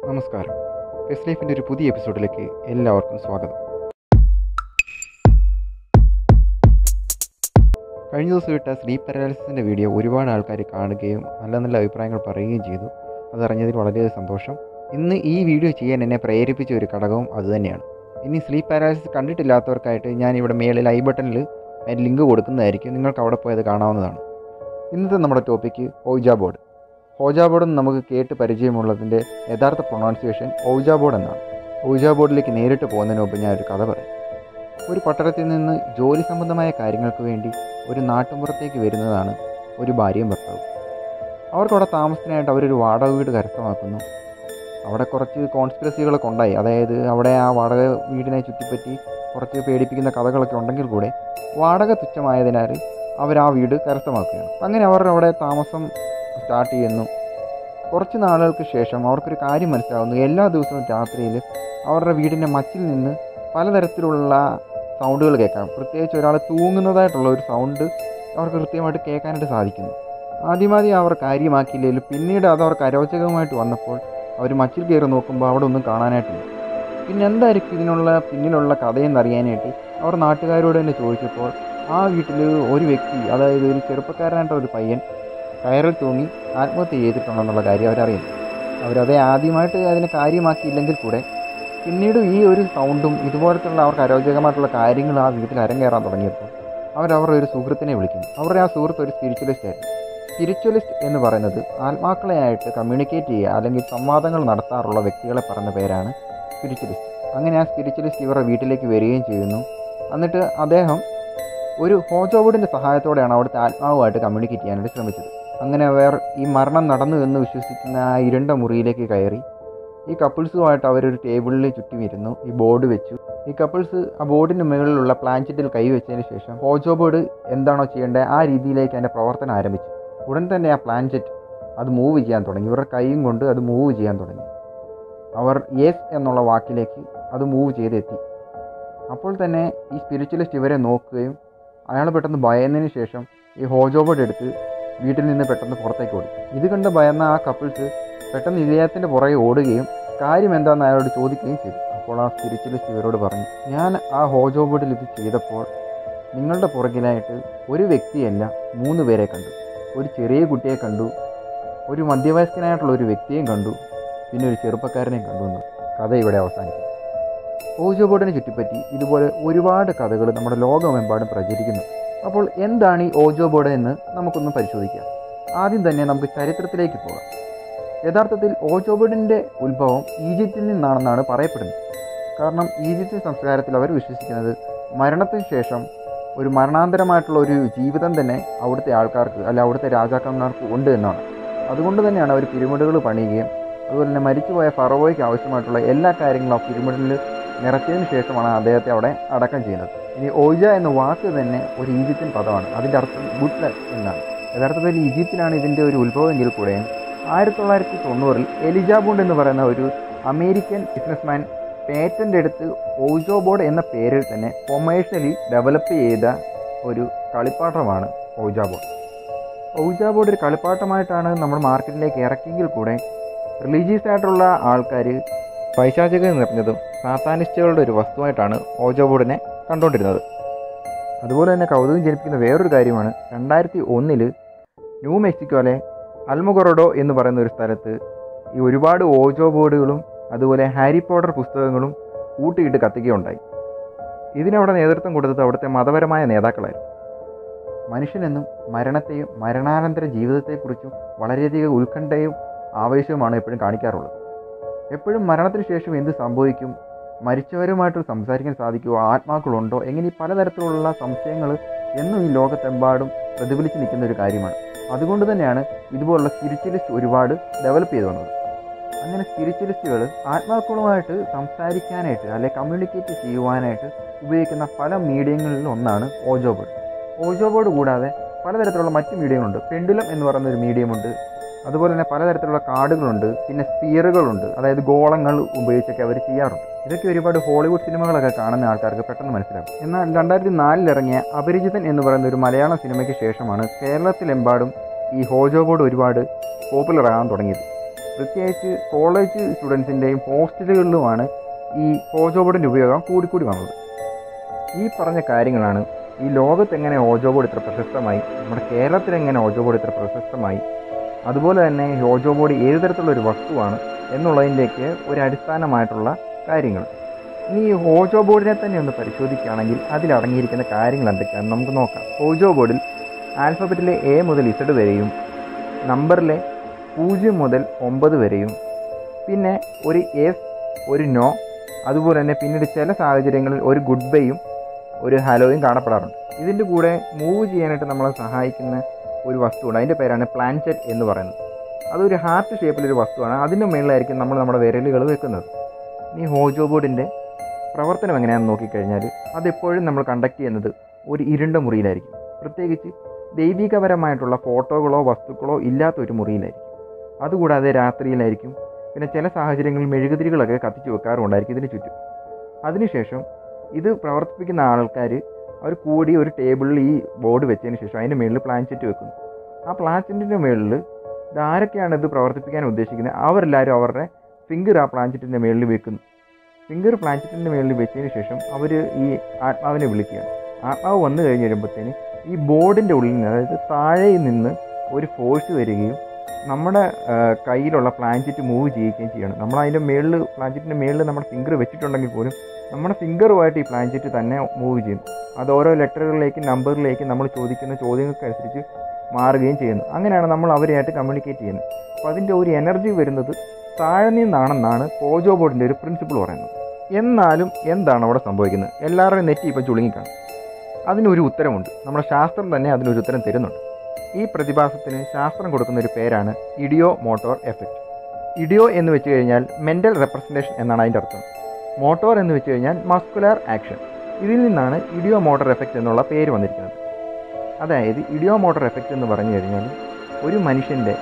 നമസ്കാരം ഫെസ് ലൈഫിൻ്റെ ഒരു പുതിയ എപ്പിസോഡിലേക്ക് എല്ലാവർക്കും സ്വാഗതം കഴിഞ്ഞ ദിവസം ഇട്ട സ്ലീപ്പ് പാരാലിസിൻ്റെ വീഡിയോ ഒരുപാട് ആൾക്കാർ കാണുകയും നല്ല നല്ല അഭിപ്രായങ്ങൾ പറയുകയും ചെയ്തു അതറിഞ്ഞതിൽ വളരെയധികം സന്തോഷം ഇന്ന് ഈ വീഡിയോ ചെയ്യാൻ എന്നെ പ്രേരിപ്പിച്ച ഒരു ഘടകവും അതുതന്നെയാണ് ഇനി സ്ലീപ്പ് പാരാലിസിസ് കണ്ടിട്ടില്ലാത്തവർക്കായിട്ട് ഞാൻ ഇവിടെ മേളിൽ ഐ ബട്ടണിൽ അതിന് ലിങ്ക് കൊടുക്കുന്നതായിരിക്കും നിങ്ങൾക്ക് അവിടെ പോയത് കാണാവുന്നതാണ് ഇന്നത്തെ നമ്മുടെ topic Ouija board Ouija board എന്ന് നമുക്ക് കേട്ട് പരിചയമുള്ളതിൻ്റെ യഥാർത്ഥ പ്രൊണൗൺസിയേഷൻ ഓജ ബോർഡ് എന്നാണ് ഓജ ബോർഡിലേക്ക് നേരിട്ട് പോകുന്നതിന് മുമ്പ് ഞാനൊരു കഥ പറയാം ഒരു പട്ടണത്തിൽ നിന്ന് ജോലി സംബന്ധമായ കാര്യങ്ങൾക്ക് വേണ്ടി ഒരു നാട്ടുമ്പുറത്തേക്ക് വരുന്നതാണ് ഒരു ഭാര്യയും ഭർത്താവും അവർക്കവിടെ താമസത്തിനായിട്ട് അവരൊരു വാടക വീട് കരസ്ഥമാക്കുന്നു അവിടെ കുറച്ച് കോൺസ്പിറസികളൊക്കെ ഉണ്ടായി അതായത് അവിടെ ആ വാടക വീടിനെ ചുറ്റിപ്പറ്റി കുറച്ച് പേടിപ്പിക്കുന്ന കഥകളൊക്കെ ഉണ്ടെങ്കിൽ കൂടെ വാടക തുച്ഛമായതിനാൽ അവർ ആ വീട് കരസ്ഥമാക്കുകയാണ് അങ്ങനെ അവർ അവിടെ താമസം സ്റ്റാർട്ട് ചെയ്യുന്നു കുറച്ച് നാളുകൾക്ക് ശേഷം അവർക്കൊരു കാര്യം മനസ്സിലാവുന്നു എല്ലാ ദിവസവും രാത്രിയിൽ അവരുടെ വീടിൻ്റെ മച്ചിൽ നിന്ന് പലതരത്തിലുള്ള സൗണ്ടുകൾ കേൾക്കാം പ്രത്യേകിച്ച് ഒരാൾ തൂങ്ങുന്നതായിട്ടുള്ള ഒരു സൗണ്ട് അവർക്ക് കൃത്യമായിട്ട് കേൾക്കാനായിട്ട് സാധിക്കുന്നു ആദ്യമാദ്യം അവർ കാര്യമാക്കിയില്ലെങ്കിലും പിന്നീട് അത് അവർക്ക് അരോചകമായിട്ട് വന്നപ്പോൾ അവർ മച്ചിൽ കയറി നോക്കുമ്പോൾ അവിടെ ഒന്നും കാണാനായിട്ടില്ല പിന്നെ എന്തായിരിക്കും ഇതിനുള്ള പിന്നിലുള്ള കഥയെന്ന് അറിയാനായിട്ട് അവർ നാട്ടുകാരോട് തന്നെ ചോദിച്ചപ്പോൾ ആ വീട്ടിൽ ഒരു വ്യക്തി അതായത് ഒരു ചെറുപ്പക്കാരനായിട്ടുള്ള ഒരു പയ്യൻ കയറിൽ തൂങ്ങി ആത്മഹത്യ ചെയ്തിട്ടുണ്ടെന്നുള്ള കാര്യം അവരറിയുന്നു അവരതേ ആദ്യമായിട്ട് അതിനെ കാര്യമാക്കിയില്ലെങ്കിൽ കൂടെ പിന്നീട് ഈ ഒരു സൗണ്ടും ഇതുപോലത്തുള്ള അവർക്ക് അരോചകമായിട്ടുള്ള കാര്യങ്ങൾ ആ വീട്ടിൽ അരങ്ങേറാൻ തുടങ്ങിയപ്പോൾ അവരവരുടെ ഒരു സുഹൃത്തിനെ വിളിക്കുന്നു അവരുടെ ആ സുഹൃത്ത് ഒരു സ്പിരിച്വലിസ്റ്റ് ആയിരുന്നു സ്പിരിച്വലിസ്റ്റ് എന്ന് പറയുന്നത് ആത്മാക്കളെയായിട്ട് കമ്മ്യൂണിക്കേറ്റ് ചെയ്യുക അല്ലെങ്കിൽ സംവാദങ്ങൾ നടത്താറുള്ള വ്യക്തികളെ പറയുന്ന പേരാണ് സ്പിരിച്വലിസ്റ്റ് അങ്ങനെ ആ സ്പിരിച്വലിസ്റ്റ് ഇവരുടെ വീട്ടിലേക്ക് വരികയും ചെയ്യുന്നു എന്നിട്ട് അദ്ദേഹം ഒരു ഹോജോബോർഡിൻ്റെ സഹായത്തോടെയാണ് അവിടുത്തെ ആത്മാവുമായിട്ട് കമ്മ്യൂണിക്കേറ്റ് ചെയ്യാനായിട്ട് ശ്രമിച്ചത് അങ്ങനെ അവർ ഈ മരണം നടന്നു എന്ന് വിശ്വസിക്കുന്ന ആ ഇരുണ്ട മുറിയിലേക്ക് കയറി ഈ കപ്പിൾസുമായിട്ട് അവരൊരു ടേബിളിൽ ചുറ്റും ഇരുന്നു ഈ ബോർഡ് വെച്ചു ഈ കപ്പിൾസ് ആ ബോർഡിൻ്റെ മുകളിലുള്ള പ്ലാൻചെറ്റിൽ കൈവച്ചതിന് ശേഷം ഹോജോ ബോർഡ് എന്താണോ ചെയ്യേണ്ടത് ആ രീതിയിലേക്ക് അതിൻ്റെ പ്രവർത്തനം ആരംഭിച്ചു ഉടൻ തന്നെ ആ പ്ലാൻചെറ്റ് അത് മൂവ് ചെയ്യാൻ തുടങ്ങി ഇവരുടെ കൈയും കൊണ്ട് അത് മൂവ് ചെയ്യാൻ തുടങ്ങി അവർ യെസ് എന്നുള്ള വാക്കിലേക്ക് അത് മൂവ് ചെയ്തെത്തി അപ്പോൾ തന്നെ ഈ സ്പിരിച്വലിസ്റ്റ് ഇവരെ നോക്കുകയും അയാൾ പെട്ടെന്ന് ഭയന്നതിന് ശേഷം ഈ ഹോജോ ബോർഡ് എടുത്ത് വീട്ടിൽ നിന്ന് പെട്ടെന്ന് പുറത്തേക്ക് ഓടി ഇത് കണ്ട് ഭയന്ന ആ കപ്പിൾസ് പെട്ടെന്ന് ഇദ്ദേഹത്തിൻ്റെ പുറകെ ഓടുകയും കാര്യം എന്താണെന്ന് അയാളോട് ചോദിക്കുകയും ചെയ്തു അപ്പോൾ ആ സ്പിരിച്വലിസ്റ്റ് ഇവരോട് പറഞ്ഞു ഞാൻ ആ ഹോജോ ബോർഡിൽ ഇത് ചെയ്തപ്പോൾ നിങ്ങളുടെ പുറകിലായിട്ട് ഒരു വ്യക്തിയല്ല മൂന്ന് പേരെ കണ്ടു ഒരു ചെറിയ കുട്ടിയെ കണ്ടു ഒരു മധ്യവയസ്കനായിട്ടുള്ള ഒരു വ്യക്തിയെയും കണ്ടു പിന്നെ ഒരു ചെറുപ്പക്കാരനെയും കണ്ടു എന്ന് കഥ ഇവിടെ അവസാനിക്കും ഓജോ ബോർഡിനെ ചുറ്റിപ്പറ്റി ഇതുപോലെ ഒരുപാട് കഥകൾ നമ്മുടെ ലോകമെമ്പാടും പ്രചരിക്കുന്നു അപ്പോൾ എന്താണ് ഈ ഓജോ ബോർഡ് എന്ന് നമുക്കൊന്ന് പരിശോധിക്കാം ആദ്യം തന്നെ നമുക്ക് ചരിത്രത്തിലേക്ക് പോകാം യഥാർത്ഥത്തിൽ ഓജോ ബോർഡിൻ്റെ ഉത്ഭവം ഈജിപ്തിൽ നിന്നാണെന്നാണ് പറയപ്പെടുന്നത് കാരണം ഈജിപ്ഷ്യൻ സംസ്കാരത്തിൽ അവർ വിശ്വസിക്കുന്നത് മരണത്തിന് ശേഷം ഒരു മരണാന്തരമായിട്ടുള്ള ഒരു ജീവിതം തന്നെ അവിടുത്തെ ആൾക്കാർക്ക് അല്ല അവിടുത്തെ രാജാക്കന്മാർക്ക് ഉണ്ട് എന്നാണ് അതുകൊണ്ട് തന്നെയാണ് അവർ പിരമിഡുകൾ പണിയുകയും അതുപോലെ തന്നെ മരിച്ചുപോയ ഫറവോയ്ക്ക് ആവശ്യമായിട്ടുള്ള എല്ലാ കാര്യങ്ങളും ആ പിരമിഡിൽ നിറച്ചതിന് ശേഷമാണ് അദ്ദേഹത്തെ അവിടെ അടക്കം ചെയ്യുന്നത് ഇനി ഓജ എന്ന വാക്ക് തന്നെ ഒരു ഈജിപ്ഷ്യൻ പദമാണ് അതിൻ്റെ അർത്ഥം ഗുഡ് എന്നാണ് യഥാർത്ഥത്തിൽ ഈജിപ്തിലാണ് ഇതിൻ്റെ ഒരു ഉത്ഭവമെങ്കിൽ കൂടെയും ആയിരത്തി തൊള്ളായിരത്തി തൊണ്ണൂറിൽ എലിജാബൂണ്ട് എന്ന് പറയുന്ന ഒരു അമേരിക്കൻ ബിസിനസ്മാൻ പേറ്റൻ്റ് എടുത്ത് ഓജോ ബോർഡ് എന്ന പേരിൽ തന്നെ കൊമേഴ്ഷ്യലി ഡെവലപ്പ് ചെയ്ത ഒരു കളിപ്പാട്ടമാണ് ഓജാ ബോർഡ് ഓജാ ബോർഡ് ഒരു കളിപ്പാട്ടമായിട്ടാണ് നമ്മൾ മാർക്കറ്റിലേക്ക് ഇറക്കിയെങ്കിൽ കൂടെ റിലീജിയസ് ആയിട്ടുള്ള ആൾക്കാർ പൈശാചികം നിറഞ്ഞതും സാത്താനിസ്റ്റുകളുടെ ഒരു വസ്തുവായിട്ടാണ് ഓജോ ബോർഡിനെ കണ്ടുകൊണ്ടിരുന്നത് അതുപോലെ തന്നെ കൗതുകം ജനിപ്പിക്കുന്ന വേറൊരു കാര്യമാണ് രണ്ടായിരത്തി ഒന്നിൽ ന്യൂ മെക്സിക്കോയിലെ അൽമുഗൊറഡോ എന്ന് പറയുന്ന ഒരു സ്ഥലത്ത് ഈ ഒരുപാട് ഓജോ ബോർഡുകളും അതുപോലെ ഹാരി പോട്ടർ പുസ്തകങ്ങളും കൂട്ടിയിട്ട് കത്തിക്കുകയുണ്ടായി ഇതിനവിടെ നേതൃത്വം കൊടുത്തത് അവിടുത്തെ മതപരമായ നേതാക്കളായിരുന്നു മനുഷ്യനെന്നും മരണത്തെയും മരണാനന്തര ജീവിതത്തെക്കുറിച്ചും വളരെയധികം ഉത്കണ്ഠയും ആവേശവുമാണ് എപ്പോഴും കാണിക്കാറുള്ളത് എപ്പോഴും മരണത്തിന് ശേഷം എന്ത് സംഭവിക്കും മരിച്ചവരുമായിട്ട് സംസാരിക്കാൻ സാധിക്കുമോ ആത്മാക്കളുണ്ടോ എങ്ങനെ ഈ പലതരത്തിലുള്ള സംശയങ്ങൾ എന്നും ഈ ലോകത്തെമ്പാടും പ്രതിഫലിച്ച് നിൽക്കുന്ന ഒരു കാര്യമാണ് അതുകൊണ്ട് തന്നെയാണ് ഇതുപോലുള്ള സ്പിരിച്വലിസ്റ്റ് ഒരുപാട് ഡെവലപ്പ് ചെയ്തു വന്നത് അങ്ങനെ സ്പിരിച്വലിസ്റ്റുകൾ ആത്മാക്കളുമായിട്ട് സംസാരിക്കാനായിട്ട് അല്ലെ കമ്മ്യൂണിക്കേറ്റ് ചെയ്യുവാനായിട്ട് ഉപയോഗിക്കുന്ന പല മീഡിയങ്ങളിൽ ഒന്നാണ് ഓജോ ബോർഡ് ഓജോ ബോർഡ് കൂടാതെ പലതരത്തിലുള്ള മറ്റ് മീഡിയങ്ങളുണ്ട് പെൻഡുലം എന്ന് പറയുന്ന ഒരു മീഡിയമുണ്ട് അതുപോലെ തന്നെ പലതരത്തിലുള്ള കാർഡുകളുണ്ട് പിന്നെ സ്പിയറുകളുണ്ട് അതായത് ഗോളങ്ങൾ ഉപയോഗിച്ചൊക്കെ അവർ ചെയ്യാറുണ്ട് ഇതൊക്കെ ഒരുപാട് ഹോളിവുഡ് സിനിമകളൊക്കെ കാണുന്ന ആൾക്കാർക്ക് പെട്ടെന്ന് മനസ്സിലാവും എന്നാൽ രണ്ടായിരത്തി നാലിൽ ഇറങ്ങിയ അപരിചിതൻ എന്ന് പറയുന്ന ഒരു മലയാള സിനിമയ്ക്ക് ശേഷമാണ് കേരളത്തിലെമ്പാടും ഈ ഹോജോ ബോർഡ് ഒരുപാട് പോപ്പുലർ ആകാൻ തുടങ്ങിയത് പ്രത്യേകിച്ച് കോളേജ് സ്റ്റുഡൻസിൻ്റെയും ഹോസ്റ്റലുകളിലുമാണ് ഈ ഓജോ ബോർഡിൻ്റെ ഉപയോഗം കൂടിക്കൂടി വന്നത് ഈ പറഞ്ഞ കാര്യങ്ങളാണ് ഈ ലോകത്ത് എങ്ങനെ ഓജോ ബോർഡ് ഇത്ര പ്രശസ്തമായി നമ്മുടെ കേരളത്തിൽ എങ്ങനെ ഓജോ ബോർഡ് ഇത്ര പ്രശസ്തമായി അതുപോലെ തന്നെ ഈ ഓജോ ബോർഡ് ഏത് തരത്തിലുള്ള ഒരു വസ്തുവാണ് എന്നുള്ളതിൻ്റെയൊക്കെ ഒരു അടിസ്ഥാനമായിട്ടുള്ള കാര്യങ്ങൾ ഇനി ഈ ഓജോ ബോർഡിനെ തന്നെ ഒന്ന് പരിശോധിക്കുകയാണെങ്കിൽ അതിലടങ്ങിയിരിക്കുന്ന കാര്യങ്ങൾ എന്തൊക്കെയാണെന്ന് നമുക്ക് നോക്കാം ഓജോ ബോർഡിൽ ആൽഫബറ്റിലെ എ മുതൽ ഇസഡ് വരെയും നമ്പറിലെ പൂജ്യം മുതൽ ഒമ്പത് വരെയും പിന്നെ ഒരു എസ് ഒരു നോ അതുപോലെ തന്നെ പിന്നീട് ചില സാഹചര്യങ്ങളിൽ ഒരു ഗുഡ് ബൈയും ഒരു ഹലോയും കാണപ്പെടാറുണ്ട് ഇതിൻ്റെ കൂടെ മൂവ് ചെയ്യാനായിട്ട് നമ്മളെ സഹായിക്കുന്ന ഒരു വസ്തുവുണ്ട് അതിൻ്റെ പേരാണ് പ്ലാൻചെറ്റ് എന്ന് പറയുന്നത് അതൊരു ഹാർട്ട് ഷേപ്പിലൊരു വസ്തുവാണ് അതിൻ്റെ മുകളിലായിരിക്കും നമ്മൾ നമ്മുടെ വിരലുകൾ വെക്കുന്നത് ഈ ഹോജോ ബോർഡിൻ്റെ പ്രവർത്തനം എങ്ങനെയാണെന്ന് നോക്കിക്കഴിഞ്ഞാൽ അതെപ്പോഴും നമ്മൾ കണ്ടക്ട് ചെയ്യുന്നത് ഒരു ഇരുണ്ട മുറിയിലായിരിക്കും പ്രത്യേകിച്ച് ദൈവികപരമായിട്ടുള്ള ഫോട്ടോകളോ വസ്തുക്കളോ ഇല്ലാത്ത ഒരു മുറിയിലായിരിക്കും അതുകൂടാതെ രാത്രിയിലായിരിക്കും പിന്നെ ചില സാഹചര്യങ്ങളിൽ മെഴുകുതിരികളൊക്കെ കത്തിച്ചു വെക്കാറുണ്ടായിരിക്കും ഇതിന് ചുറ്റും അതിനുശേഷം ഇത് പ്രവർത്തിപ്പിക്കുന്ന ആൾക്കാർ അവർ കൂടി ഒരു ടേബിളിൽ ഈ ബോർഡ് വെച്ചതിന് ശേഷം അതിൻ്റെ മുകളിൽ പ്ലാൻചെറ്റ് വെക്കുന്നു ആ പ്ലാൻചെറ്റിൻ്റെ മുകളിൽ ഇതാരൊക്കെയാണ് ഇത് പ്രവർത്തിപ്പിക്കാൻ ഉദ്ദേശിക്കുന്നത് അവരെല്ലാവരും അവരുടെ ഫിംഗർ ആ പ്ലാൻചെറ്റിൻ്റെ മുകളിൽ വെക്കുന്നു ഫിംഗർ പ്ലാൻചെറ്റിൻ്റെ മുകളിൽ വെച്ചതിന് ശേഷം അവർ ഈ ആത്മാവിനെ വിളിക്കുകയാണ് ആത്മാവ് വന്നു കഴിഞ്ഞ് വരുമ്പോഴത്തേന് ഈ ബോർഡിൻ്റെ ഉള്ളിൽ നിന്ന് അതായത് താഴെ നിന്ന് ഒരു ഫോഴ്സ് വരികയും നമ്മുടെ ആ, കയ്യിലുള്ള പ്ലാൻചെറ്റ് മൂവ് ചെയ്യിക്കുകയും ചെയ്യണം നമ്മൾ അതിൻ്റെ മുകളിൽ പ്ലാൻചെറ്റിൻ്റെ മുകളിൽ നമ്മുടെ ഫിംഗർ വെച്ചിട്ടുണ്ടെങ്കിൽ പോലും നമ്മുടെ ഫിംഗറുമായിട്ട് ഈ പ്ലാൻചെറ്റ് തന്നെ മൂവ് ചെയ്യുന്നു അത് ഓരോ ലെറ്ററുകളിലേക്കും നമ്പറിലേക്കും നമ്മൾ ചോദിക്കുന്ന ചോദ്യങ്ങൾക്കനുസരിച്ച് മാറുകയും ചെയ്യുന്നു അങ്ങനെയാണ് നമ്മൾ അവരെയായിട്ട് കമ്മ്യൂണിക്കേറ്റ് ചെയ്യുന്നത് അപ്പോൾ അതിൻ്റെ ഒരു എനർജി വരുന്നത് താഴെ നിന്നാണെന്നാണ് പോജോ ബോർഡിൻ്റെ ഒരു പ്രിൻസിപ്പിൾ പറയുന്നത് എന്നാലും എന്താണ് അവിടെ സംഭവിക്കുന്നത് എല്ലാവരുടെയും നെറ്റി ഇപ്പോൾ ചുളുങ്ങിക്കാണും അതിനൊരു ഉത്തരമുണ്ട് നമ്മുടെ ശാസ്ത്രം തന്നെ അതിനൊരു ഉത്തരം തരുന്നുണ്ട് ഈ പ്രതിഭാസത്തിന് ശാസ്ത്രം കൊടുക്കുന്ന ഒരു പേരാണ് ഇഡിയോ മോട്ടോർ എഫക്റ്റ് ഇഡിയോ എന്ന് വെച്ച് കഴിഞ്ഞാൽ മെൻ്റൽ റെപ്രസെൻറ്റേഷൻ എന്നാണ് അതിൻ്റെ അർത്ഥം മോട്ടോർ എന്ന് വെച്ച് കഴിഞ്ഞാൽ മസ്കുലാർ ആക്ഷൻ ഇതിൽ നിന്നാണ് ഇഡിയോ മോട്ടോർ എഫക്റ്റ് എന്നുള്ള പേര് വന്നിരിക്കുന്നത് അതായത് ഇഡിയോ മോട്ടോർ എഫക്റ്റ് എന്ന് പറഞ്ഞു കഴിഞ്ഞാൽ ഒരു മനുഷ്യൻ്റെ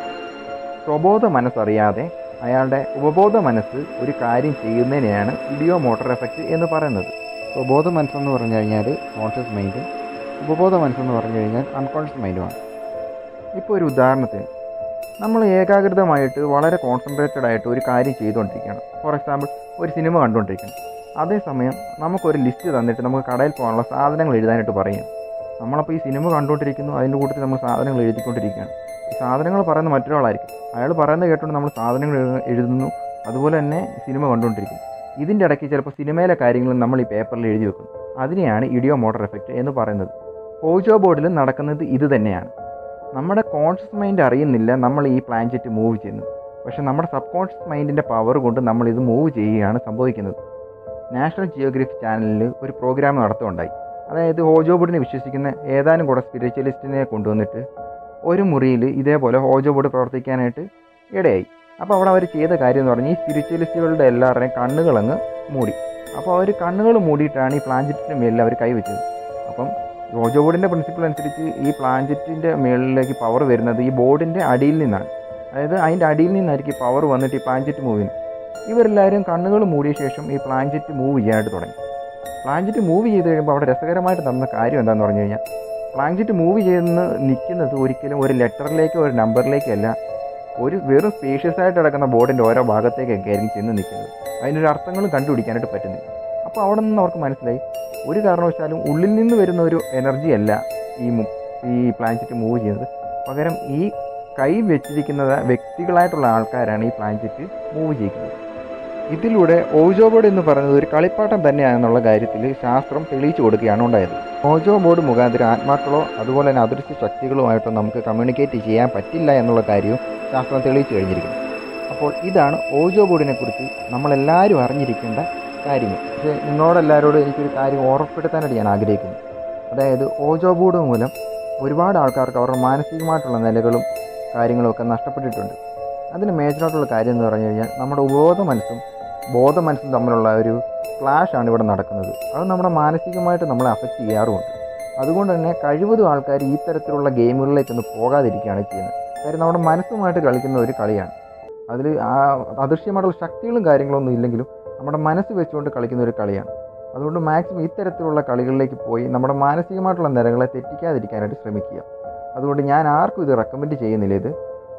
സ്വബോധ മനസ്സറിയാതെ അയാളുടെ ഉപബോധ മനസ്സ് ഒരു കാര്യം ചെയ്യുന്നതിനെയാണ് ഇഡിയോ മോട്ടോർ എഫക്റ്റ് എന്ന് പറയുന്നത് സ്വബോധ മനസ്സെന്ന് പറഞ്ഞു കഴിഞ്ഞാൽ കോൺഷ്യസ് മൈൻഡും ഉപബോധ മനസ്സെന്ന് പറഞ്ഞു കഴിഞ്ഞാൽ അൺകോൺഷ്യസ് മൈൻഡുമാണ് ഇപ്പോൾ ഒരു ഉദാഹരണത്തിന് നമ്മൾ ഏകാഗ്രതമായിട്ട് വളരെ കോൺസെൻട്രേറ്റഡ് ആയിട്ട് ഒരു കാര്യം ചെയ്തുകൊണ്ടിരിക്കുകയാണ് ഫോർ എക്സാമ്പിൾ ഒരു സിനിമ കണ്ടുകൊണ്ടിരിക്കണം അതേസമയം നമുക്കൊരു ലിസ്റ്റ് തന്നിട്ട് നമുക്ക് കടയിൽ പോകാനുള്ള സാധനങ്ങൾ എഴുതാനായിട്ട് പറയും നമ്മളപ്പോൾ ഈ സിനിമ കണ്ടുകൊണ്ടിരിക്കുന്നു അതിൻ്റെ കൂട്ടത്തിൽ നമ്മൾ സാധനങ്ങൾ എഴുതിക്കൊണ്ടിരിക്കുകയാണ് ഈ സാധനങ്ങൾ പറയുന്ന മറ്റൊരാളായിരിക്കും അയാൾ പറയുന്നത് കേട്ടുകൊണ്ട് നമ്മൾ സാധനങ്ങൾ എഴു- എഴുതുന്നു അതുപോലെ തന്നെ സിനിമ കണ്ടുകൊണ്ടിരിക്കുന്നു ഇതിൻ്റെ ഇടയ്ക്ക് ചിലപ്പോൾ സിനിമയിലെ കാര്യങ്ങൾ നമ്മൾ ഈ പേപ്പറിൽ എഴുതി വെക്കുന്നു അതിനെയാണ് ഇഡിയോ മോട്ടോർ എഫക്റ്റ് എന്ന് പറയുന്നത് പോജോ ബോർഡിലും നടക്കുന്നത് ഇത് തന്നെയാണ് നമ്മുടെ കോൺഷ്യസ് മൈൻഡ് അറിയുന്നില്ല നമ്മൾ ഈ പ്ലാൻചെറ്റ് മൂവ് ചെയ്യുന്നത് പക്ഷേ നമ്മുടെ സബ് കോൺഷ്യസ് മൈൻഡിൻ്റെ പവർ കൊണ്ട് നമ്മൾ ഇത് മൂവ് ചെയ്യുകയാണ് സംഭവിക്കുന്നത് നാഷണൽ ജിയോഗ്രഫി ചാനലിൽ ഒരു പ്രോഗ്രാം നടത്തുകയുണ്ടായി അതായത് ഹോജോ ബോർഡിനെ വിശ്വസിക്കുന്ന ഏതാനും കൂടെ സ്പിരിച്വലിസ്റ്റിനെ കൊണ്ടുവന്നിട്ട് ഒരു മുറിയിൽ ഇതേപോലെ ഹോജോ ബോർഡ് പ്രവർത്തിക്കാനായിട്ട് ഇടയായി അപ്പോൾ അവിടെ അവർ ചെയ്ത കാര്യം എന്ന് പറഞ്ഞാൽ ഈ സ്പിരിച്വലിസ്റ്റുകളുടെ എല്ലാവരുടെയും കണ്ണുകളങ്ങ് മൂടി അപ്പോൾ അവർ കണ്ണുകൾ മൂടിയിട്ടാണ് ഈ പ്ലാൻചെറ്റിൻ്റെ മേലിൽ അവർ കൈവച്ചത് അപ്പം ഹോജോ ബോർഡിൻ്റെ പ്രിൻസിപ്പിൾ അനുസരിച്ച് ഈ പ്ലാൻചെറ്റിൻ്റെ മേളിലേക്ക് പവർ വരുന്നത് ഈ ബോർഡിൻ്റെ അടിയിൽ നിന്നാണ് അതായത് അതിൻ്റെ അടിയിൽ നിന്നായിരിക്കും പവർ വന്നിട്ട് ഈ പ്ലാൻചെറ്റ് മൂവ് ചെയ്യുന്നത് ഇവരെല്ലാവരും കണ്ണുകൾ മൂടിയ ശേഷം ഈ പ്ലാൻചെറ്റ് മൂവ് ചെയ്യാനായിട്ട് തുടങ്ങി പ്ലാൻചെറ്റ് മൂവ് ചെയ്ത് കഴിയുമ്പോൾ അവിടെ രസകരമായിട്ട് നടന്ന കാര്യം എന്താണെന്ന് പറഞ്ഞു കഴിഞ്ഞാൽ പ്ലാൻചെറ്റ് മൂവ് ചെയ്യുന്ന നിൽക്കുന്നത് ഒരിക്കലും ഒരു ലെറ്ററിലേക്കോ ഒരു നമ്പറിലേക്കോ അല്ല ഒരു വെറും സ്പേഷ്യസ് ആയിട്ട് കിടക്കുന്ന ബോർഡിൻ്റെ ഓരോ ഭാഗത്തേക്കൊക്കെ ആയിരിക്കും ചെന്ന് നിൽക്കുന്നത് അതിനൊരു അർത്ഥങ്ങളും കണ്ടുപിടിക്കാനായിട്ട് പറ്റുന്നില്ല അപ്പോൾ അവിടെ നിന്ന് അവർക്ക് മനസ്സിലായി ഒരു കാരണവശാലും ഉള്ളിൽ നിന്ന് വരുന്ന ഒരു എനർജി അല്ല ഈ മു- ഈ പ്ലാൻചെറ്റ് മൂവ് ചെയ്യുന്നത് പകരം ഈ കൈ വെച്ചിരിക്കുന്നത് വ്യക്തികളായിട്ടുള്ള ആൾക്കാരാണ് ഈ പ്ലാൻചെറ്റ് മൂവ് ചെയ്യിക്കുന്നത് ഇതിലൂടെ ഓജോ ബോർഡ് എന്ന് പറയുന്നത് ഒരു കളിപ്പാട്ടം തന്നെയാണെന്നുള്ള കാര്യത്തിൽ ശാസ്ത്രം തെളിയിച്ചു കൊടുക്കുകയാണ് ഉണ്ടായത് ഓജോ ബോർഡ് മുഖാന്തരം ആത്മാക്കളോ അതുപോലെ തന്നെ അദൃശ്യ ശക്തികളുമായിട്ടോ നമുക്ക് കമ്മ്യൂണിക്കേറ്റ് ചെയ്യാൻ പറ്റില്ല എന്നുള്ള കാര്യവും ശാസ്ത്രം തെളിയിച്ചു കഴിഞ്ഞിരിക്കുന്നു അപ്പോൾ ഇതാണ് ഓജോ ബോർഡിനെ കുറിച്ച് നമ്മളെല്ലാവരും അറിഞ്ഞിരിക്കേണ്ട കാര്യങ്ങൾ പക്ഷേ നിങ്ങളോടെല്ലാവരോടും എനിക്കൊരു കാര്യം ഓർമ്മപ്പെടുത്താനായിട്ട് ഞാൻ ആഗ്രഹിക്കുന്നു അതായത് ഓജോ ബോർഡ് മൂലം ഒരുപാട് ആൾക്കാർക്ക് അവരുടെ മാനസികമായിട്ടുള്ള നിലകളും കാര്യങ്ങളും ഒക്കെ നഷ്ടപ്പെട്ടിട്ടുണ്ട് അതിന് മേജറായിട്ടുള്ള കാര്യം എന്ന് പറഞ്ഞു കഴിഞ്ഞാൽ നമ്മുടെ ഉപബോധ മനസ്സും ബോധ മനസ്സും തമ്മിലുള്ള ഒരു ക്ലാഷ് ആണ് ഇവിടെ നടക്കുന്നത് അത് നമ്മുടെ മാനസികമായിട്ട് നമ്മളെ അഫക്റ്റ് ചെയ്യാറുമുണ്ട് അതുകൊണ്ട് തന്നെ കഴിവതും ആൾക്കാർ ഈ തരത്തിലുള്ള ഗെയിമുകളിലേക്കൊന്ന് പോകാതിരിക്കുകയാണ് ചെയ്യുന്നത് കാര്യം നമ്മുടെ മനസ്സുമായിട്ട് കളിക്കുന്ന ഒരു കളിയാണ് അതിൽ ആ അദൃശ്യമായിട്ടുള്ള ശക്തികളും കാര്യങ്ങളൊന്നും ഇല്ലെങ്കിലും നമ്മുടെ മനസ്സ് വെച്ചുകൊണ്ട് കളിക്കുന്ന ഒരു കളിയാണ് അതുകൊണ്ട് മാക്സിമം ഇത്തരത്തിലുള്ള കളികളിലേക്ക് പോയി നമ്മുടെ മാനസികമായിട്ടുള്ള നിലകളെ തെറ്റിക്കാതിരിക്കാനായിട്ട് ശ്രമിക്കുക അതുകൊണ്ട് ഞാൻ ആർക്കും ഇത് റെക്കമെൻഡ് ചെയ്യുന്നില്ല ഇത്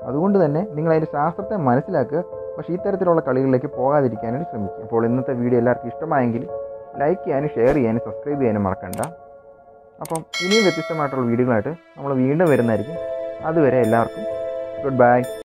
അതുകൊണ്ട് തന്നെ നിങ്ങൾ അതിൻ്റെ ശാസ്ത്രത്തെ മനസ്സിലാക്കുക പക്ഷേ ഇത്തരത്തിലുള്ള കളികളിലേക്ക് പോകാതിരിക്കാനായിട്ട് ശ്രമിക്കുക അപ്പോൾ ഇന്നത്തെ വീഡിയോ എല്ലാവർക്കും ഇഷ്ടമായെങ്കിൽ ലൈക്ക് ചെയ്യാനും ഷെയർ ചെയ്യാനും സബ്സ്ക്രൈബ് ചെയ്യാനും മറക്കണ്ട അപ്പം ഇനിയും വ്യത്യസ്തമായിട്ടുള്ള വീഡിയോകളായിട്ട് നമ്മൾ വീണ്ടും വരുന്നതായിരിക്കും അതുവരെ എല്ലാവർക്കും ഗുഡ് ബൈ